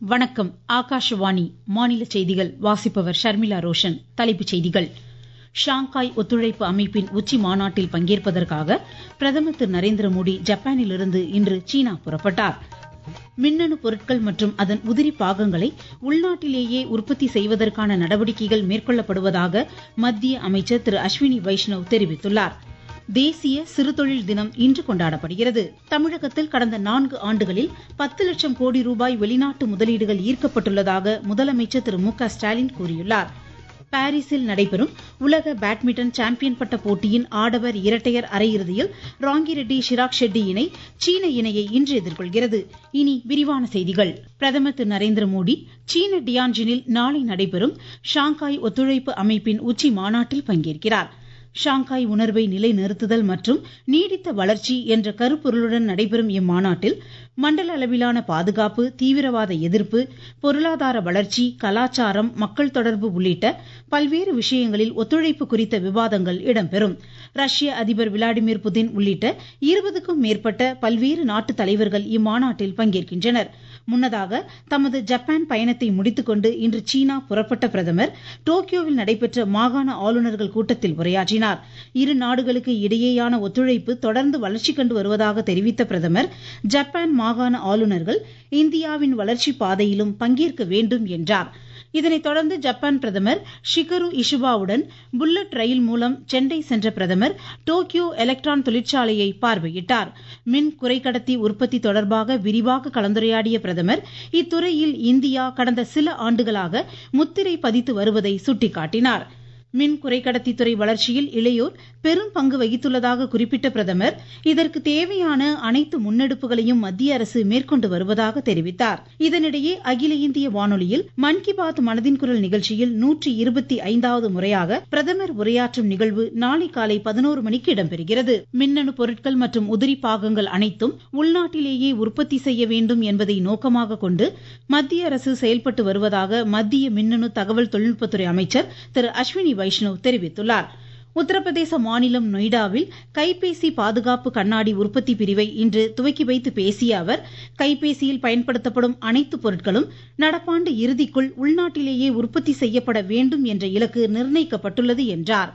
வணக்கம் ஆகாஷவாணி மாநில செய்திகள் வாசிப்பவர் ஷர்மிளா ரோஷன் தலைப்புச் செய்திகள் ஷாங்காய் ஒத்துழைப்பு அமைப்பின் உச்சி மாநாட்டில் பங்கேற்பதற்காக பிரதமர் திரு நரேந்திர மோடி ஜப்பானிலிருந்து இன்று சீனா புறப்பட்டார் மின்னணு பொருட்கள் மற்றும் அதன் உதிரி பாகங்களை உள்நாட்டிலேயே உற்பத்தி செய்வதற்கான நடவடிக்கைகள் மேற்கொள்ளப்படுவதாக மத்திய அமைச்சர் திரு அஸ்வினி வைஷ்ணவ் தெரிவித்துள்ளார் தேசிய சிறுதொழில் தினம் இன்று கொண்டாடப்படுகிறது தமிழகத்தில் கடந்த நான்கு ஆண்டுகளில் பத்து லட்சம் கோடி ரூபாய் வெளிநாட்டு முதலீடுகள் ஈர்க்கப்பட்டுள்ளதாக முதலமைச்சர் திரு மு க ஸ்டாலின் கூறியுள்ளார் பாரிஸில் நடைபெறும் உலக பேட்மிண்டன் சாம்பியன் பட்ட போட்டியின் ஆடவர் இரட்டையர் அரையிறுதியில் ராங்கிரெட்டி ஷிராக் ஷெட்டி இணை சீன இணையை இன்று எதிர்கொள்கிறது இனி விரிவான செய்திகள் பிரதமர் திரு நரேந்திர மோடி சீன டியான்ஜினில் நாளை நடைபெறும் ஷாங்காய் ஒத்துழைப்பு அமைப்பின் உச்சி மாநாட்டில் பங்கேற்கிறார் ஷாங்காய் உணர்வை நிலைநிறுத்துதல் மற்றும் நீடித்த வளர்ச்சி என்ற கருப்பொருளுடன் நடைபெறும் இம்மாநாட்டில் மண்டல அளவிலான பாதுகாப்பு தீவிரவாத எதிர்ப்பு பொருளாதார வளர்ச்சி கலாச்சாரம் மக்கள் தொடர்பு உள்ளிட்ட பல்வேறு விஷயங்களில் ஒத்துழைப்பு குறித்த விவாதங்கள் இடம்பெறும் ரஷ்ய அதிபர் விளாடிமிர் புதின் உள்ளிட்ட இருபதுக்கும் மேற்பட்ட பல்வேறு நாட்டு தலைவர்கள் இம்மாநாட்டில் பங்கேற்கின்றனர் முன்னதாக தமது ஜப்பான் பயணத்தை முடித்துக்கொண்டு இன்று சீனா புறப்பட்ட பிரதமர் டோக்கியோவில் நடைபெற்ற மாகாண ஆளுநர்கள் கூட்டத்தில் உரையாற்றினார் இரு நாடுகளுக்கு இடையேயான ஒத்துழைப்பு தொடர்ந்து வளர்ச்சி கண்டு வருவதாக தெரிவித்த பிரதமர் ஜப்பான் மாகாண ஆளுநர்கள் இந்தியாவின் வளர்ச்சி பாதையிலும் பங்கேற்க வேண்டும் என்றார் இதனைத் தொடர்ந்து ஜப்பான் பிரதமர் ஷிகரு இஷுபாவுடன் புல்லட் ரயில் மூலம் சென்னை சென்ற பிரதமர் டோக்கியோ எலக்ட்ரான் தொழிற்சாலையை பார்வையிட்டார் மின் குறைக்கடத்தி உற்பத்தி தொடர்பாக விரிவாக கலந்துரையாடிய பிரதமர் இத்துறையில் இந்தியா கடந்த சில ஆண்டுகளாக முத்திரை பதித்து வருவதை சுட்டிக்காட்டினார் மின் குறைக்கடத்தி துறை வளர்ச்சியில் இளையோர் பெரும் பங்கு வகித்துள்ளதாக குறிப்பிட்ட பிரதமர் இதற்கு தேவையான அனைத்து முன்னெடுப்புகளையும் மத்திய அரசு மேற்கொண்டு வருவதாக தெரிவித்தார் இதனிடையே அகில இந்திய வானொலியில் மன் கி பாத் மனதின் குரல் நிகழ்ச்சியில் நூற்றி இருபத்தி ஐந்தாவது முறையாக பிரதமர் உரையாற்றும் நிகழ்வு நாளை காலை பதினோரு மணிக்கு இடம்பெறுகிறது மின்னணு பொருட்கள் மற்றும் உதிரி பாகங்கள் அனைத்தும் உள்நாட்டிலேயே உற்பத்தி செய்ய வேண்டும் என்பதை நோக்கமாக கொண்டு மத்திய அரசு செயல்பட்டு வருவதாக மத்திய மின்னணு தகவல் தொழில்நுட்பத்துறை அமைச்சர் திரு அஸ்வினி வைஷ்ணவ் தெரிவித்துள்ளார் உத்தரப்பிரதேச மாநிலம் நொய்டாவில் கைபேசி பாதுகாப்பு கண்ணாடி உற்பத்தி பிரிவை இன்று துவக்கி வைத்து பேசிய அவர் கைபேசியில் பயன்படுத்தப்படும் அனைத்து பொருட்களும் நடப்பாண்டு இறுதிக்குள் உள்நாட்டிலேயே உற்பத்தி செய்யப்பட வேண்டும் என்ற இலக்கு நிர்ணயிக்கப்பட்டுள்ளது என்றார்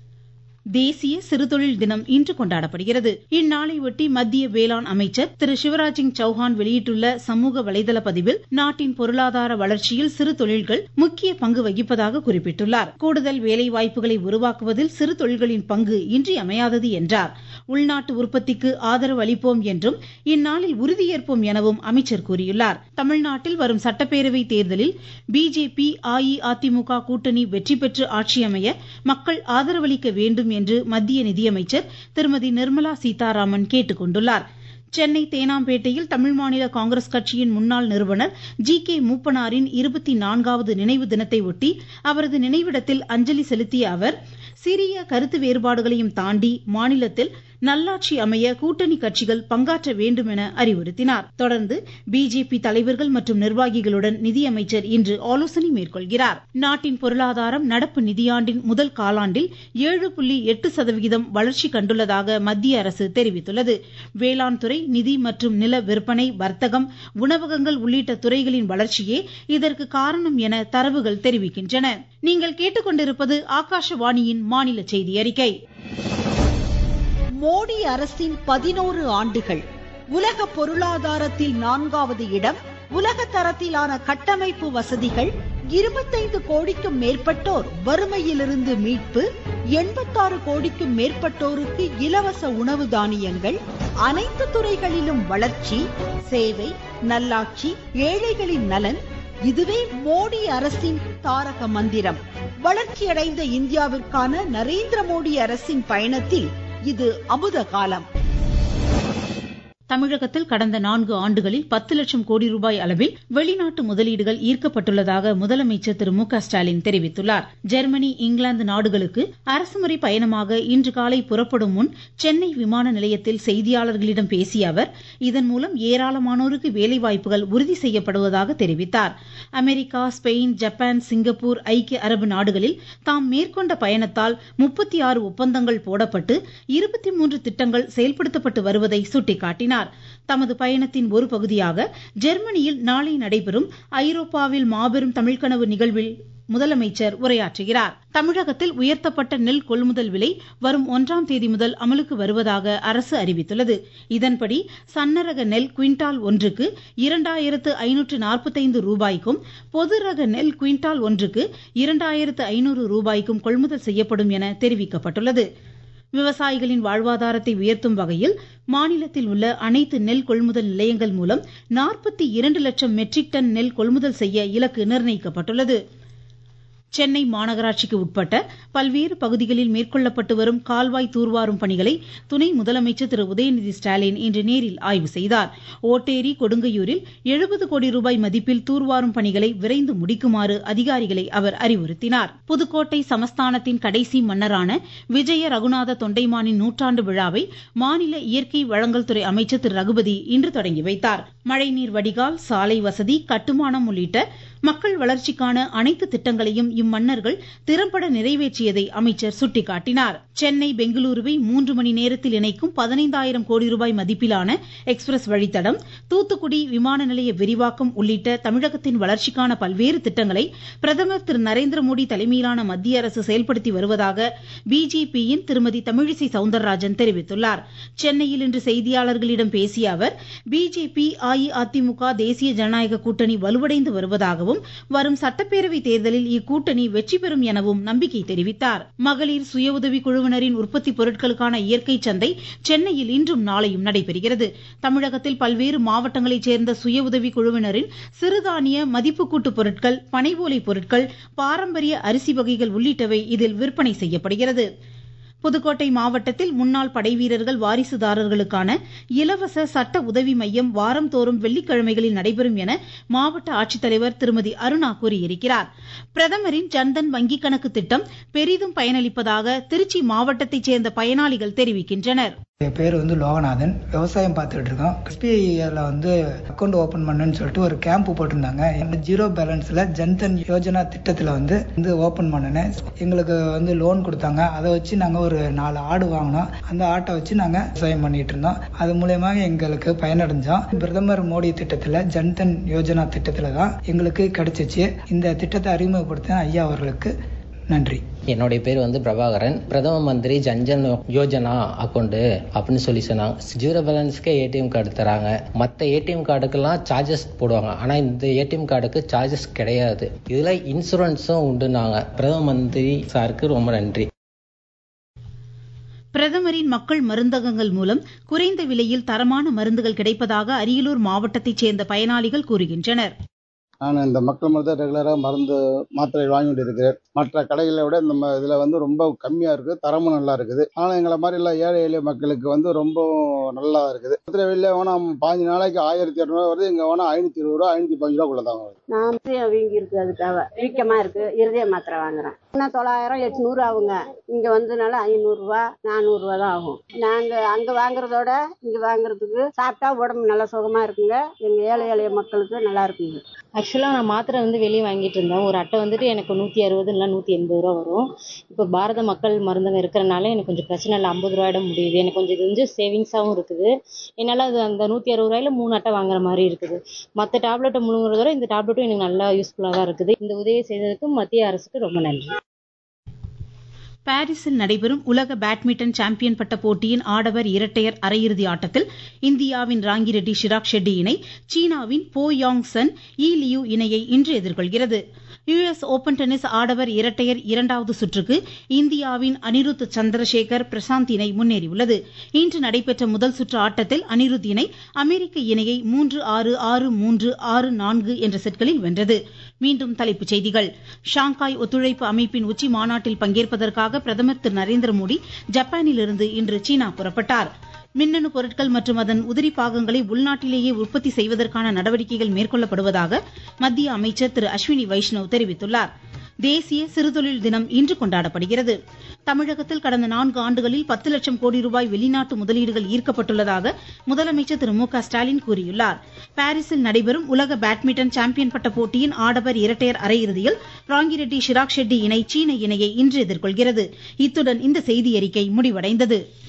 தேசிய சிறுதொழில் தினம் இன்று கொண்டாடப்படுகிறது இந்நாளையொட்டி மத்திய வேளாண் அமைச்சர் திரு சிவராஜ் சிங் சௌஹான் வெளியிட்டுள்ள சமூக வலைதள பதிவில் நாட்டின் பொருளாதார வளர்ச்சியில் சிறு தொழில்கள் முக்கிய பங்கு வகிப்பதாக குறிப்பிட்டுள்ளார் கூடுதல் வேலை வாய்ப்புகளை உருவாக்குவதில் சிறு தொழில்களின் பங்கு இன்றியமையாதது என்றார் உள்நாட்டு உற்பத்திக்கு ஆதரவு அளிப்போம் என்றும் இந்நாளில் உறுதியேற்போம் எனவும் அமைச்சர் கூறியுள்ளார் தமிழ்நாட்டில் வரும் சட்டப்பேரவை தேர்தலில் பிஜேபி அஇஅதிமுக கூட்டணி வெற்றி பெற்று ஆட்சியமைய மக்கள் ஆதரவளிக்க வேண்டும் என்று மத்திய நிதியமைச்சர் திருமதி நிர்மலா சீதாராமன் கேட்டுக் கொண்டுள்ளார் சென்னை தேனாம்பேட்டையில் தமிழ் மாநில காங்கிரஸ் கட்சியின் முன்னாள் நிறுவனர் ஜி கே மூப்பனாரின் இருபத்தி நான்காவது நினைவு தினத்தை ஒட்டி அவரது நினைவிடத்தில் அஞ்சலி செலுத்திய அவர் சிறிய கருத்து வேறுபாடுகளையும் தாண்டி மாநிலத்தில் நல்லாட்சி அமைய கூட்டணி கட்சிகள் பங்காற்ற வேண்டும் என அறிவுறுத்தினார் தொடர்ந்து பிஜேபி தலைவர்கள் மற்றும் நிர்வாகிகளுடன் நிதியமைச்சர் இன்று ஆலோசனை மேற்கொள்கிறார் நாட்டின் பொருளாதாரம் நடப்பு நிதியாண்டின் முதல் காலாண்டில் ஏழு புள்ளி எட்டு சதவிகிதம் வளர்ச்சி கண்டுள்ளதாக மத்திய அரசு தெரிவித்துள்ளது வேளாண் துறை நிதி மற்றும் நில விற்பனை வர்த்தகம் உணவகங்கள் உள்ளிட்ட துறைகளின் வளர்ச்சியே இதற்கு காரணம் என தரவுகள் தெரிவிக்கின்றன நீங்கள் கேட்டுக்கொண்டிருப்பது ஆகாஷவாணியின் மாநில செய்தி அறிக்கை மோடி அரசின் பதினோரு ஆண்டுகள் உலக பொருளாதாரத்தில் நான்காவது இடம் உலக தரத்திலான கட்டமைப்பு வசதிகள் இருபத்தைந்து கோடிக்கும் மேற்பட்டோர் வறுமையிலிருந்து மீட்பு எண்பத்தாறு கோடிக்கும் மேற்பட்டோருக்கு இலவச உணவு தானியங்கள் அனைத்து துறைகளிலும் வளர்ச்சி சேவை நல்லாட்சி ஏழைகளின் நலன் இதுவே மோடி அரசின் தாரக மந்திரம் வளர்ச்சியடைந்த இந்தியாவிற்கான நரேந்திர மோடி அரசின் பயணத்தில் இது அமுத காலம் தமிழகத்தில் கடந்த நான்கு ஆண்டுகளில் பத்து லட்சம் கோடி ரூபாய் அளவில் வெளிநாட்டு முதலீடுகள் ஈர்க்கப்பட்டுள்ளதாக முதலமைச்சர் திரு மு க ஸ்டாலின் தெரிவித்துள்ளார் ஜெர்மனி இங்கிலாந்து நாடுகளுக்கு அரசுமுறை பயணமாக இன்று காலை புறப்படும் முன் சென்னை விமான நிலையத்தில் செய்தியாளர்களிடம் பேசிய அவர் இதன் மூலம் ஏராளமானோருக்கு வேலைவாய்ப்புகள் உறுதி செய்யப்படுவதாக தெரிவித்தார் அமெரிக்கா ஸ்பெயின் ஜப்பான் சிங்கப்பூர் ஐக்கிய அரபு நாடுகளில் தாம் மேற்கொண்ட பயணத்தால் முப்பத்தி ஆறு ஒப்பந்தங்கள் போடப்பட்டு இருபத்தி மூன்று திட்டங்கள் செயல்படுத்தப்பட்டு வருவதை சுட்டிக்காட்டினார் வலியுறுத்தினார் தமது பயணத்தின் ஒரு பகுதியாக ஜெர்மனியில் நாளை நடைபெறும் ஐரோப்பாவில் மாபெரும் தமிழ்கனவு நிகழ்வில் முதலமைச்சர் உரையாற்றுகிறார் தமிழகத்தில் உயர்த்தப்பட்ட நெல் கொள்முதல் விலை வரும் ஒன்றாம் தேதி முதல் அமலுக்கு வருவதாக அரசு அறிவித்துள்ளது இதன்படி சன்னரக நெல் குவிண்டால் ஒன்றுக்கு இரண்டாயிரத்து ஐநூற்று நாற்பத்தைந்து ரூபாய்க்கும் பொது ரக நெல் குவிண்டால் ஒன்றுக்கு இரண்டாயிரத்து ஐநூறு ரூபாய்க்கும் கொள்முதல் செய்யப்படும் என தெரிவிக்கப்பட்டுள்ளது விவசாயிகளின் வாழ்வாதாரத்தை உயர்த்தும் வகையில் மாநிலத்தில் உள்ள அனைத்து நெல் கொள்முதல் நிலையங்கள் மூலம் நாற்பத்தி இரண்டு லட்சம் மெட்ரிக் டன் நெல் கொள்முதல் செய்ய இலக்கு நிர்ணயிக்கப்பட்டுள்ளது சென்னை மாநகராட்சிக்கு உட்பட்ட பல்வேறு பகுதிகளில் மேற்கொள்ளப்பட்டு வரும் கால்வாய் தூர்வாரும் பணிகளை துணை முதலமைச்சர் திரு உதயநிதி ஸ்டாலின் இன்று நேரில் ஆய்வு செய்தார் ஓட்டேரி கொடுங்கையூரில் எழுபது கோடி ரூபாய் மதிப்பில் தூர்வாரும் பணிகளை விரைந்து முடிக்குமாறு அதிகாரிகளை அவர் அறிவுறுத்தினார் புதுக்கோட்டை சமஸ்தானத்தின் கடைசி மன்னரான விஜய ரகுநாத தொண்டைமானின் நூற்றாண்டு விழாவை மாநில இயற்கை வழங்கல் துறை அமைச்சர் திரு ரகுபதி இன்று தொடங்கி வைத்தார் மழைநீர் வடிகால் சாலை வசதி கட்டுமானம் உள்ளிட்ட மக்கள் வளர்ச்சிக்கான அனைத்து திட்டங்களையும் இம்மன்னர்கள் திறம்பட நிறைவேற்றியதை அமைச்சர் சுட்டிக்காட்டினார் சென்னை பெங்களூருவை மூன்று மணி நேரத்தில் இணைக்கும் பதினைந்தாயிரம் கோடி ரூபாய் மதிப்பிலான எக்ஸ்பிரஸ் வழித்தடம் தூத்துக்குடி விமான நிலைய விரிவாக்கம் உள்ளிட்ட தமிழகத்தின் வளர்ச்சிக்கான பல்வேறு திட்டங்களை பிரதமர் திரு நரேந்திர மோடி தலைமையிலான மத்திய அரசு செயல்படுத்தி வருவதாக பிஜேபியின் திருமதி தமிழிசை சவுந்தரராஜன் தெரிவித்துள்ளார் சென்னையில் இன்று செய்தியாளர்களிடம் பேசிய அவர் பிஜேபி அஇஅதிமுக தேசிய ஜனநாயக கூட்டணி வலுவடைந்து வருவதாகவும் வரும் சட்டப்பேரவை தேர்தலில் இக்கூட்டணி வெற்றி பெறும் எனவும் நம்பிக்கை தெரிவித்தார் மகளிர் சுய உதவி குழுவினரின் உற்பத்தி பொருட்களுக்கான இயற்கை சந்தை சென்னையில் இன்றும் நாளையும் நடைபெறுகிறது தமிழகத்தில் பல்வேறு மாவட்டங்களைச் சேர்ந்த சுய உதவி குழுவினரின் சிறுதானிய மதிப்பு கூட்டு பொருட்கள் பனைவோலை பொருட்கள் பாரம்பரிய அரிசி வகைகள் உள்ளிட்டவை இதில் விற்பனை செய்யப்படுகிறது புதுக்கோட்டை மாவட்டத்தில் முன்னாள் படைவீரர்கள் வாரிசுதாரர்களுக்கான இலவச சட்ட உதவி மையம் வாரந்தோறும் வெள்ளிக்கிழமைகளில் நடைபெறும் என மாவட்ட ஆட்சித்தலைவர் திருமதி அருணா கூறியிருக்கிறார் பிரதமரின் ஜன்தன் வங்கிக் கணக்கு திட்டம் பெரிதும் பயனளிப்பதாக திருச்சி மாவட்டத்தைச் சேர்ந்த பயனாளிகள் தெரிவிக்கின்றனர் என் பேர் வந்து லோகநாதன் விவசாயம் பார்த்துட்டு இருக்கோம் எஸ்பிஐல வந்து அக்கௌண்ட் ஓபன் பண்ணுன்னு சொல்லிட்டு ஒரு கேம்ப் போட்டிருந்தாங்க என்னோட ஜீரோ பேலன்ஸ்ல ஜன்தன் யோஜனா திட்டத்துல வந்து வந்து ஓபன் பண்ணினேன் எங்களுக்கு வந்து லோன் கொடுத்தாங்க அதை வச்சு நாங்க ஒரு நாலு ஆடு வாங்கினோம் அந்த ஆட்டை வச்சு நாங்க விவசாயம் பண்ணிட்டு இருந்தோம் அது மூலயமா எங்களுக்கு பயனடைஞ்சோம் பிரதமர் மோடி திட்டத்துல ஜன்தன் யோஜனா திட்டத்துல தான் எங்களுக்கு கிடைச்சிச்சு இந்த திட்டத்தை அறிமுகப்படுத்தின ஐயா அவர்களுக்கு நன்றி என்னுடைய பேர் வந்து பிரபாகரன் பிரதம மந்திரி ஜன்ஜன் யோஜனா அக்கௌண்ட் அப்படின்னு சொல்லி சொன்னாங்க ஜீரோ பேலன்ஸ்க்கே ஏடிஎம் கார்டு தராங்க மற்ற ஏடிஎம் கார்டுக்கெல்லாம் சார்ஜஸ் போடுவாங்க ஆனால் இந்த ஏடிஎம் கார்டுக்கு சார்ஜஸ் கிடையாது இதில் இன்சூரன்ஸும் உண்டுனாங்க பிரதம மந்திரி சாருக்கு ரொம்ப நன்றி பிரதமரின் மக்கள் மருந்தகங்கள் மூலம் குறைந்த விலையில் தரமான மருந்துகள் கிடைப்பதாக அரியலூர் மாவட்டத்தைச் சேர்ந்த பயனாளிகள் கூறுகின்றனர் நான் இந்த மக்கள் மருந்தை ரெகுலராக மருந்து மாத்திரை வாங்கிட்டு இருக்கிறேன் மற்ற கடைகளை விட இந்த ம- இதுல வந்து ரொம்ப கம்மியா இருக்கு தரமும் நல்லா இருக்குது ஆனால் எங்களை மாதிரி எல்லாம் ஏழை எளிய மக்களுக்கு வந்து ரொம்ப நல்லா இருக்குது மதுரை வெளியில வேணா பாஞ்சு நாளைக்கு ஆயிரத்தி இரநூறுவா வருது இங்க வேணா ஐநூத்தி இருபது ரூபா ஐநூத்தி பதினஞ்சு ரூபாக்குள்ள தான் வருது நான் இருதயம் வீங்கி இருக்கு அதுக்காக வீக்கமா இருக்கு இருதய மாத்திரை வாங்குறேன் என்ன தொள்ளாயிரம் எட்நூறு ஆகுங்க இங்க வந்ததுனால ஐநூறு ரூபா நானூறு ரூபா தான் ஆகும் நாங்க அங்க வாங்குறதோட இங்க வாங்குறதுக்கு சாப்பிட்டா உடம்பு நல்லா சுகமா இருக்குங்க எங்க ஏழை எளிய மக்களுக்கு நல்லா இருக்குங்க ஆக்சுவலாக நான் மாத்திரை வந்து வெளியே வாங்கிட்டு இருந்தேன் ஒரு அட்டை வந்துட்டு எனக்கு நூற்றி அறுபது இல்லை நூற்றி எண்பது ரூபா வரும் இப்போ பாரத மக்கள் மருந்தகம் இருக்கிறனால எனக்கு கொஞ்சம் பிரச்சனை இல்லை ஐம்பது ரூபாயிட முடியுது எனக்கு கொஞ்சம் இது வந்து சேவிங்ஸாகவும் இருக்குது என்னால் அது அந்த நூற்றி அறுபது ரூபாயில மூணு அட்டை வாங்குற மாதிரி இருக்குது மற்ற டேப்லெட்டை முழுங்குறத விட இந்த டேப்லெட்டும் எனக்கு நல்லா யூஸ்ஃபுல்லாக தான் இருக்குது இந்த உதவி செய்ததுக்கு மத்திய அரசுக்கு ரொம்ப நன்றி பாரிஸில் நடைபெறும் உலக பேட்மிண்டன் சாம்பியன் பட்ட போட்டியின் ஆடவர் இரட்டையர் அரையிறுதி ஆட்டத்தில் இந்தியாவின் ராங்கிரெட்டி ஷிராக் ஷெட்டி இணை சீனாவின் போ யாங் சன் ஈ லியூ இணையை இன்று எதிர்கொள்கிறது யுஎஸ் ஓபன் டென்னிஸ் ஆடவர் இரட்டையர் இரண்டாவது சுற்றுக்கு இந்தியாவின் அனிருத் சந்திரசேகர் பிரசாந்த் இணை முன்னேறியுள்ளது இன்று நடைபெற்ற முதல் சுற்று ஆட்டத்தில் அனிருத் இணை அமெரிக்க இணையை மூன்று ஆறு ஆறு மூன்று ஆறு நான்கு என்ற செட்களில் வென்றது மீண்டும் தலைப்புச் செய்திகள் ஷாங்காய் ஒத்துழைப்பு அமைப்பின் உச்சி மாநாட்டில் பங்கேற்பதற்காக பிரதமர் திரு நரேந்திர மோடி ஜப்பானிலிருந்து இன்று சீனா புறப்பட்டார் மின்னணு பொருட்கள் மற்றும் அதன் உதிரி பாகங்களை உள்நாட்டிலேயே உற்பத்தி செய்வதற்கான நடவடிக்கைகள் மேற்கொள்ளப்படுவதாக மத்திய அமைச்சர் திரு அஸ்வினி வைஷ்ணவ் தெரிவித்துள்ளார் தேசிய சிறுதொழில் தினம் இன்று கொண்டாடப்படுகிறது தமிழகத்தில் கடந்த நான்கு ஆண்டுகளில் பத்து லட்சம் கோடி ரூபாய் வெளிநாட்டு முதலீடுகள் ஈர்க்கப்பட்டுள்ளதாக முதலமைச்சர் திரு மு க ஸ்டாலின் கூறியுள்ளார் பாரிஸில் நடைபெறும் உலக பேட்மிண்டன் சாம்பியன் பட்ட போட்டியின் ஆடவர் இரட்டையர் அரையிறுதியில் ராங்கிரெட்டி ஷிராக் ஷெட்டி இணை சீன இணையை இன்று எதிர்கொள்கிறது இத்துடன் இந்த செய்தியறிக்கை முடிவடைந்தது